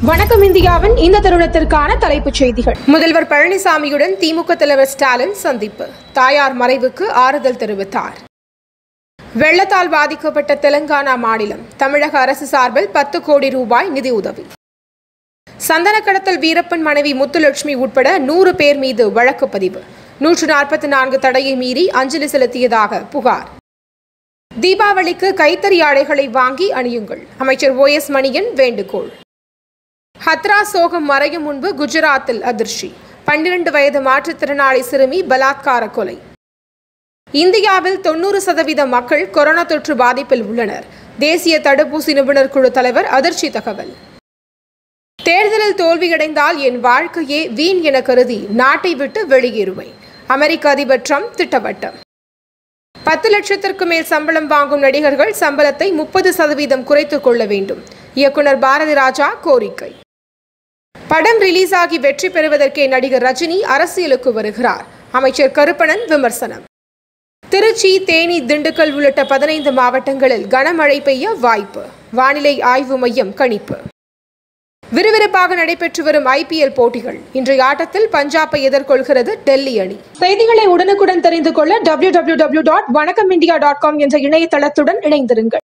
வணக்கம் இந்தியாவின் இந்த தருணத்திற்கான தலைப்புச் செய்திகள் முதல்வர் பழனிசாமியுடன் திமுக தலைவர் ஸ்டாலின் சந்திப்பு தாயார் மறைவுக்கு ஆறுதல் தெரிவித்தார் வெள்ளத்தால் பாதிக்கப்பட்ட தெலங்கானா மாநிலம் தமிழக அரசு சார்பில் பத்து கோடி ரூபாய் நிதியுதவி சந்தன கடத்தல் வீரப்பன் மனைவி முத்துலட்சுமி உட்பட நூறு பேர் மீது வழக்கு பதிவு நூற்று நாற்பத்தி நான்கு தடையை மீறி அஞ்சலி செலுத்தியதாக புகார் தீபாவளிக்கு கைத்தறி ஆடைகளை வாங்கி அணியுங்கள் அமைச்சர் ஓ எஸ் மணியன் வேண்டுகோள் ஹத்ரா சோகம் மறையும் முன்பு குஜராத்தில் அதிர்ச்சி பன்னிரண்டு வயது மாற்றுத்திறனாளி சிறுமி பலாத்கார கொலை இந்தியாவில் தொண்ணூறு சதவீத மக்கள் கொரோனா தொற்று பாதிப்பில் உள்ளனர் தேசிய தடுப்பூசி நிபுணர் குழு தலைவர் அதிர்ச்சி தகவல் தேர்தலில் தோல்வியடைந்தால் என் வாழ்க்கையே வீண் என கருதி நாட்டை விட்டு வெளியேறுவேன் அமெரிக்க அதிபர் ட்ரம்ப் திட்டவட்டம் பத்து லட்சத்திற்கு மேல் சம்பளம் வாங்கும் நடிகர்கள் சம்பளத்தை முப்பது சதவீதம் குறைத்துக் கொள்ள வேண்டும் இயக்குனர் பாரதி ராஜா கோரிக்கை படம் ரிலீஸ் ஆகி வெற்றி பெறுவதற்கே நடிகர் ரஜினி அரசியலுக்கு வருகிறார் அமைச்சர் கருப்பணன் விமர்சனம் திருச்சி தேனி திண்டுக்கல் உள்ளிட்ட பதினைந்து மாவட்டங்களில் கனமழை பெய்ய வாய்ப்பு வானிலை ஆய்வு மையம் கணிப்பு விறுவிறுப்பாக நடைபெற்று வரும் ஐபிஎல் போட்டிகள் இன்றைய ஆட்டத்தில் பஞ்சாபை எதிர்கொள்கிறது டெல்லி அணி செய்திகளை உடனுக்குடன் தெரிந்து கொள்ள W dot Vanakkam India dot com என்ற இணையதளத்துடன் இணைந்திருங்கள்